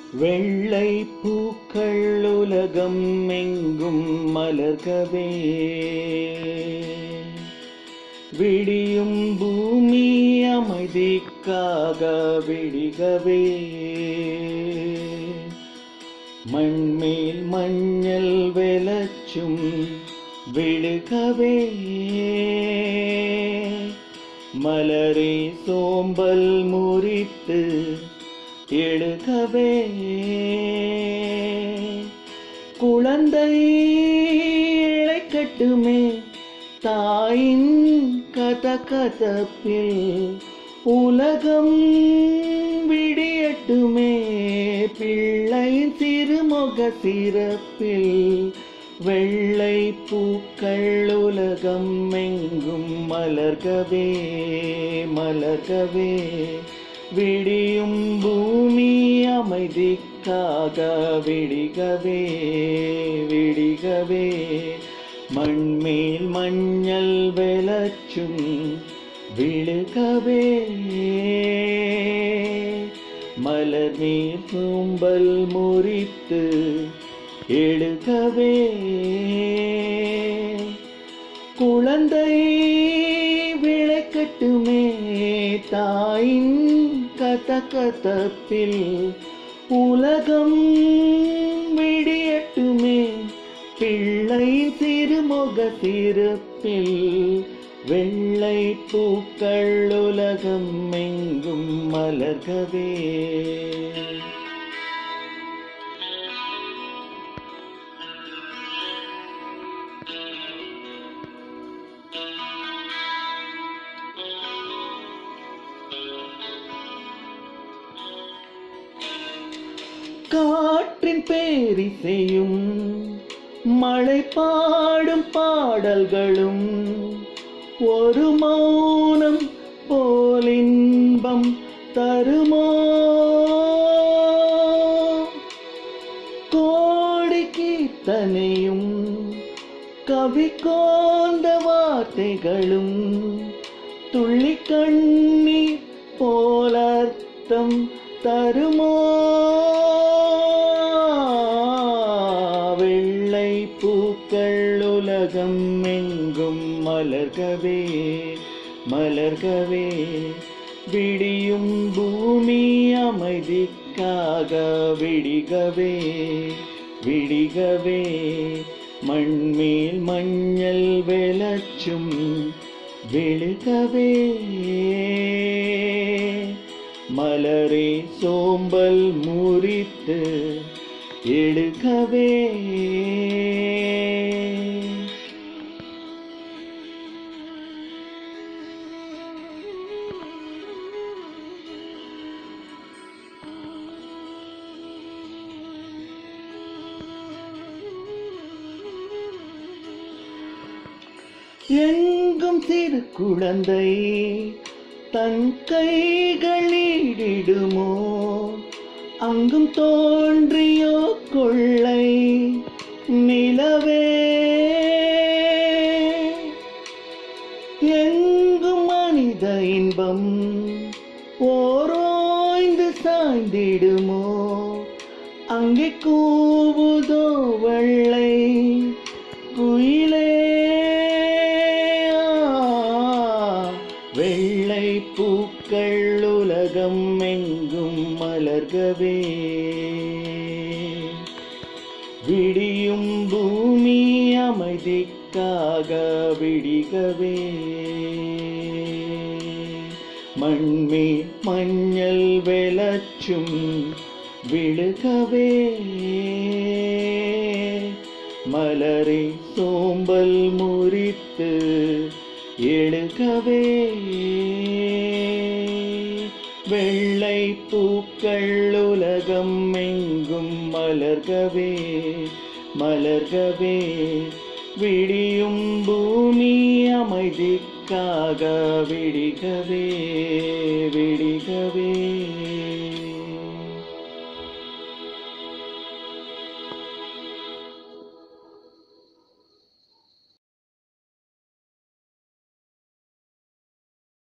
வெள்ளை பூக்கள் உலகம் எங்கும் மலர்கவே விடியும் பூமி அமைதிக்காக விடிகவே மண்மேல் மஞ்சள் வெலச்சும் விழுகவே மலரே சோம்பல் முறித்து எழுகவே குழந்தை இழைக்கட்டுமே தாயின் கத கதப்பில் உலகம் விடியட்டுமே பிள்ளை சிறுமுக சிறப்பில் வெள்ளை பூக்கள் உலகம் எங்கும் மலர்கவே மலர்கவே விடியும் பூமி அமைதிக்காக விடிகவே விடிகவே மண்மேல் மஞ்சள் வெலச்சும் விழுகவே மலர் நீர் கும்பல் முறித்து எழுகவே குழந்தை விளக்கட்டுமே தாயின் கத கதப்பில் உலகம் விடியட்டுமே பிள்ளை சிறுமுக சிறப்பில் வெள்ளை பூக்கள் உலகம் எங்கும் மலர்கவே காற்றின் பேரிசையும் மழை பாடும் பாடல்களும் ஒரு மௌனம் போலின்பம் தருமோ கோடி கீர்த்தனையும் கவி கோந்த வார்த்தைகளும் துள்ளி கண்ணீர் போலர்த்தம் தருமோ வெள்ளை பூக்கள் உலகம் எங்கும் மலர்கவே மலர்கவே விடியும் பூமி அமைதிக்காக விடிகவே விடிகவே மண்மேல் மஞ்சள் வெலச்சும் விழுகவே மலரே சோம்பல் முறித்து எழுகவே எங்கும் சிறு குழந்தை தன் கைகளிடிடுமோ அங்கும் தோன்றியோ கொள்ளை நிலவே எங்கும் மனித இன்பம் ஓரோய்ந்து சாய்ந்திடுமோ அங்கே கூவுதோ வெள்ளை குயிலே வெள்ளை பூக்கள் உலகம் எங்கும் மலர்கவே விடியும் பூமி அமைதிக்காக விடிகவே மண்மே மஞ்சள் வெலச்சும் விழுகவே மலரை சோம்பல் முறித்து எழுகவே வெள்ளை பூக்கள் உலகம் எங்கும் மலர்கவே மலர்கவே விடியும் பூமி அமைதிக்காக விடிகவே விடிகவே